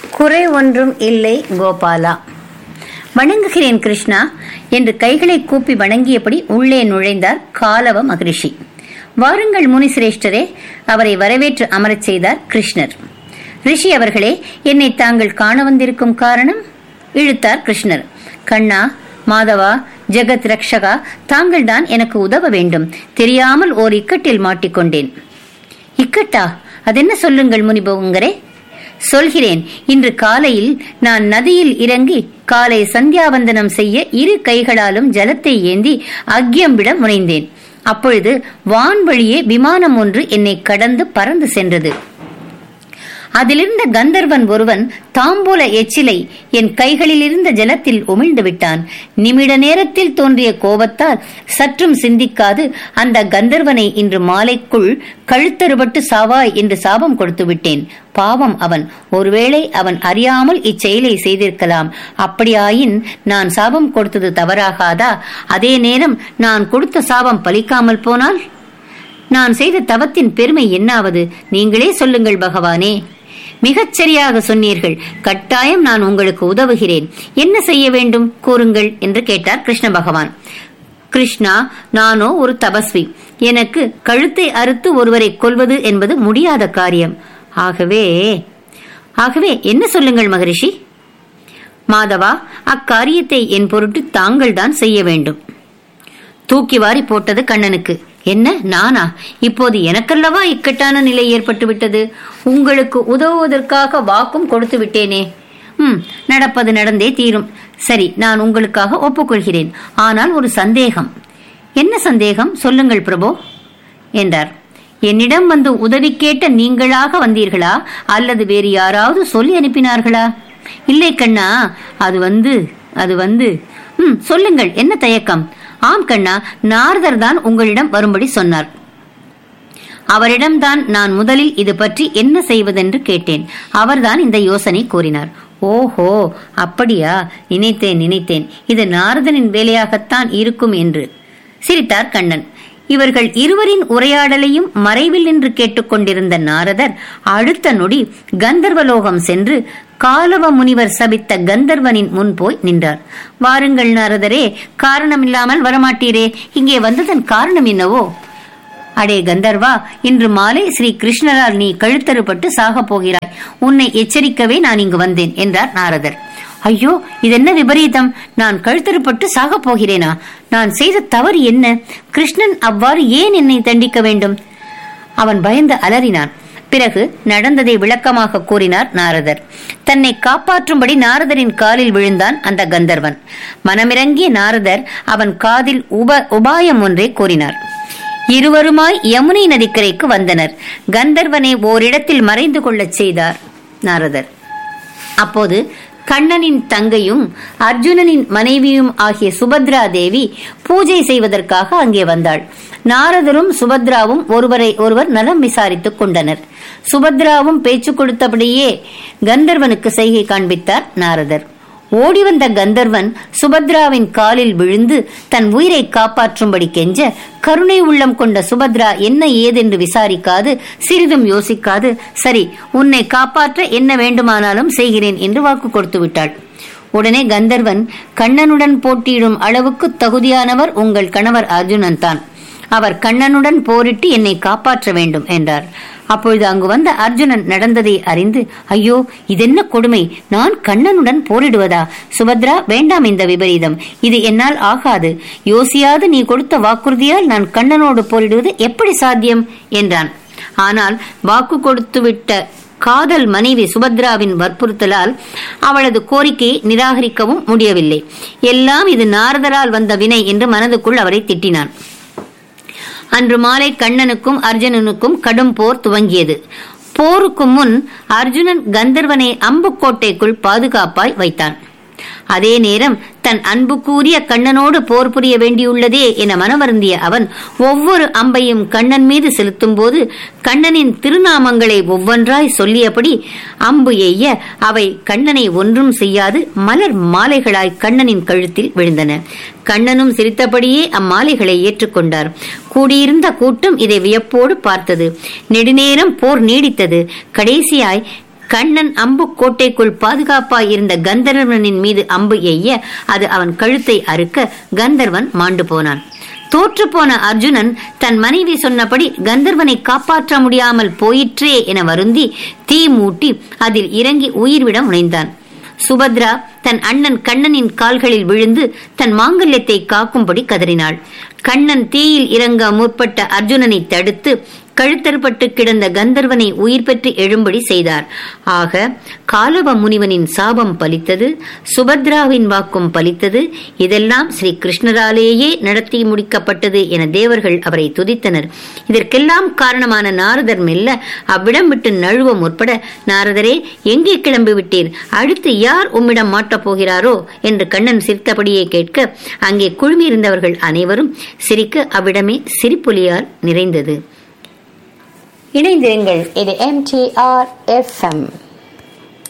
குறை ஒன்றும் இல்லை கோபாலா வணங்குகிறேன் கிருஷ்ணா என்று கைகளை கூப்பி வணங்கியபடி உள்ளே நுழைந்தார் காலவ மகரிஷி வாருங்கள் முனிசிரேஷ்டரே அவரை வரவேற்று அமரச் செய்தார் கிருஷ்ணர் ரிஷி அவர்களே என்னை தாங்கள் காண வந்திருக்கும் காரணம் இழுத்தார் கிருஷ்ணர் கண்ணா மாதவா ஜெகத் ரக்ஷகா தாங்கள்தான் எனக்கு உதவ வேண்டும் தெரியாமல் ஓர் இக்கட்டில் மாட்டிக்கொண்டேன் இக்கட்டா அதென்ன சொல்லுங்கள் முனிபோங்கரே சொல்கிறேன் இன்று காலையில் நான் நதியில் இறங்கி காலை சந்தியாவந்தனம் செய்ய இரு கைகளாலும் ஜலத்தை ஏந்தி அக்யம் விட முனைந்தேன் அப்பொழுது வான்வழியே விமானம் ஒன்று என்னை கடந்து பறந்து சென்றது அதிலிருந்த கந்தர்வன் ஒருவன் தாம்பூல எச்சிலை என் கைகளில் இருந்த ஜலத்தில் உமிழ்ந்து விட்டான் நிமிட நேரத்தில் தோன்றிய கோபத்தால் சற்றும் சிந்திக்காது அந்த கந்தர்வனை இன்று மாலைக்குள் கழுத்தறுபட்டு சாவாய் என்று சாபம் கொடுத்து விட்டேன் பாவம் அவன் ஒருவேளை அவன் அறியாமல் இச்செயலை செய்திருக்கலாம் அப்படியாயின் நான் சாபம் கொடுத்தது தவறாகாதா அதே நேரம் நான் கொடுத்த சாபம் பலிக்காமல் போனால் நான் செய்த தவத்தின் பெருமை என்னாவது நீங்களே சொல்லுங்கள் பகவானே மிகச் சரியாக சொன்னீர்கள் கட்டாயம் நான் உங்களுக்கு உதவுகிறேன் என்ன செய்ய வேண்டும் கூறுங்கள் என்று கேட்டார் கிருஷ்ண பகவான் கிருஷ்ணா நானோ ஒரு தபஸ்வி எனக்கு கழுத்தை அறுத்து ஒருவரை கொல்வது என்பது முடியாத காரியம் ஆகவே ஆகவே என்ன சொல்லுங்கள் மகரிஷி மாதவா அக்காரியத்தை என் பொருட்டு தாங்கள்தான் செய்ய வேண்டும் தூக்கி வாரி போட்டது கண்ணனுக்கு என்ன நானா இப்போது எனக்கல்லவா இக்கட்டான நிலை ஏற்பட்டு விட்டது உங்களுக்கு உதவுவதற்காக வாக்கும் கொடுத்து விட்டேனே ம் நடப்பது நடந்தே தீரும் சரி நான் உங்களுக்காக ஒப்புக்கொள்கிறேன் ஆனால் ஒரு சந்தேகம் என்ன சந்தேகம் சொல்லுங்கள் பிரபு என்றார் என்னிடம் வந்து உதவி கேட்ட நீங்களாக வந்தீர்களா அல்லது வேறு யாராவது சொல்லி அனுப்பினார்களா இல்லை கண்ணா அது வந்து அது வந்து ம் சொல்லுங்கள் என்ன தயக்கம் ஆம் கண்ணா நாரதர் தான் உங்களிடம் வரும்படி சொன்னார் அவரிடம்தான் நான் முதலில் இது பற்றி என்ன செய்வதென்று கேட்டேன் அவர்தான் இந்த யோசனை கூறினார் ஓஹோ அப்படியா நினைத்தேன் நினைத்தேன் இது நாரதனின் வேலையாகத்தான் இருக்கும் என்று சிரித்தார் கண்ணன் இவர்கள் இருவரின் உரையாடலையும் மறைவில் நின்று கேட்டுக்கொண்டிருந்த நாரதர் அடுத்த நொடி கந்தர்வலோகம் சென்று காலவ முனிவர் சபித்த கந்தர்வனின் முன் போய் நின்றார் வாருங்கள் நாரதரே காரணமில்லாமல் வரமாட்டீரே இங்கே வந்ததன் காரணம் என்னவோ அடே கந்தர்வா இன்று மாலை ஸ்ரீ கிருஷ்ணரால் நீ கழுத்தறுபட்டு சாகப் போகிறாய் உன்னை எச்சரிக்கவே நான் இங்கு வந்தேன் என்றார் நாரதர் ஐயோ இதென்ன விபரீதம் நான் கழுத்தறுப்பட்டு சாகப் போகிறேனா நான் செய்த தவறு என்ன கிருஷ்ணன் அவ்வாறு ஏன் என்னை தண்டிக்க வேண்டும் அவன் பயந்து அலறினான் பிறகு நடந்ததை விளக்கமாக கூறினார் நாரதர் தன்னை காப்பாற்றும்படி நாரதரின் காலில் விழுந்தான் அந்த கந்தர்வன் மனமிறங்கிய நாரதர் அவன் காதில் உப உபாயம் ஒன்றை கூறினார் இருவருமாய் யமுனை நதிக்கரைக்கு வந்தனர் கந்தர்வனை ஓரிடத்தில் மறைந்து கொள்ளச் செய்தார் நாரதர் அப்போது கண்ணனின் தங்கையும் அர்ஜுனனின் மனைவியும் ஆகிய சுபத்ரா தேவி பூஜை செய்வதற்காக அங்கே வந்தாள் நாரதரும் சுபத்ராவும் ஒருவரை ஒருவர் நலம் விசாரித்துக் கொண்டனர் சுபத்ராவும் பேச்சு கொடுத்தபடியே கந்தர்வனுக்கு செய்கை காண்பித்தார் நாரதர் ஓடி வந்த கந்தர்வன் சுபத்ராவின் காலில் விழுந்து தன் உயிரை காப்பாற்றும்படி கெஞ்ச கருணை உள்ளம் கொண்ட சுபத்ரா என்ன ஏதென்று விசாரிக்காது சிறிதும் யோசிக்காது சரி உன்னை காப்பாற்ற என்ன வேண்டுமானாலும் செய்கிறேன் என்று வாக்கு கொடுத்து விட்டாள் உடனே கந்தர்வன் கண்ணனுடன் போட்டியிடும் அளவுக்கு தகுதியானவர் உங்கள் கணவர் அர்ஜுனன் தான் அவர் கண்ணனுடன் போரிட்டு என்னை காப்பாற்ற வேண்டும் என்றார் அப்பொழுது அங்கு வந்த அர்ஜுனன் நடந்ததை அறிந்து ஐயோ இதென்ன கொடுமை நான் கண்ணனுடன் போரிடுவதா சுபத்ரா வேண்டாம் இந்த விபரீதம் இது என்னால் ஆகாது யோசியாது நீ கொடுத்த வாக்குறுதியால் நான் கண்ணனோடு போரிடுவது எப்படி சாத்தியம் என்றான் ஆனால் வாக்கு கொடுத்துவிட்ட காதல் மனைவி சுபத்ராவின் வற்புறுத்தலால் அவளது கோரிக்கையை நிராகரிக்கவும் முடியவில்லை எல்லாம் இது நாரதரால் வந்த வினை என்று மனதுக்குள் அவரை திட்டினான் அன்று மாலை கண்ணனுக்கும் அர்ஜுனனுக்கும் கடும் போர் துவங்கியது போருக்கு முன் அர்ஜுனன் கந்தர்வனை அம்புக்கோட்டைக்குள் பாதுகாப்பாய் வைத்தான் அதே நேரம் தன் அன்பு கூறிய கண்ணனோடு போர் புரிய வேண்டியுள்ளதே என மனவருந்திய அவன் ஒவ்வொரு அம்பையும் கண்ணன் மீது செலுத்தும் போது கண்ணனின் திருநாமங்களை ஒவ்வொன்றாய் சொல்லியபடி அம்பு எய்ய அவை கண்ணனை ஒன்றும் செய்யாது மலர் மாலைகளாய் கண்ணனின் கழுத்தில் விழுந்தன கண்ணனும் சிரித்தபடியே அம்மாலைகளை ஏற்றுக்கொண்டார் கூடியிருந்த கூட்டம் இதை வியப்போடு பார்த்தது நெடுநேரம் போர் நீடித்தது கடைசியாய் கண்ணன் அம்பு கோட்டைக்குள் பாதுகாப்பாய் இருந்த கந்தர்வனின் மீது அம்பு எய்ய அது அவன் கழுத்தை அறுக்க கந்தர்வன் மாண்டு போனான் தோற்றுப்போன அர்ஜுனன் தன் மனைவி சொன்னபடி கந்தர்வனை காப்பாற்ற முடியாமல் போயிற்றே என வருந்தி தீ மூட்டி அதில் இறங்கி உயிர்விட முனைந்தான் சுபத்ரா தன் அண்ணன் கண்ணனின் கால்களில் விழுந்து தன் மாங்கல்யத்தை காக்கும்படி கதறினாள் கண்ணன் தீயில் இறங்க முற்பட்ட அர்ஜுனனை தடுத்து கழுத்தறுபட்டு கிடந்த கந்தர்வனை உயிர் பெற்று எழும்படி செய்தார் ஆக காலவ முனிவனின் சாபம் பலித்தது சுபத்ராவின் வாக்கும் பலித்தது இதெல்லாம் ஸ்ரீ கிருஷ்ணராலேயே நடத்தி முடிக்கப்பட்டது என தேவர்கள் அவரை துதித்தனர் இதற்கெல்லாம் காரணமான நாரதர் மெல்ல அவ்விடம் விட்டு நழுவ முற்பட நாரதரே எங்கே கிளம்பி விட்டீர் அடுத்து யார் உம்மிடம் மாட்டப் போகிறாரோ என்று கண்ணன் சிரித்தபடியே கேட்க அங்கே குழுமியிருந்தவர்கள் அனைவரும் சிரிக்க அவ்விடமே சிரிப்பொலியால் நிறைந்தது இணைந்திருங்கள் இது எம்டிஆர் எஃப்எம்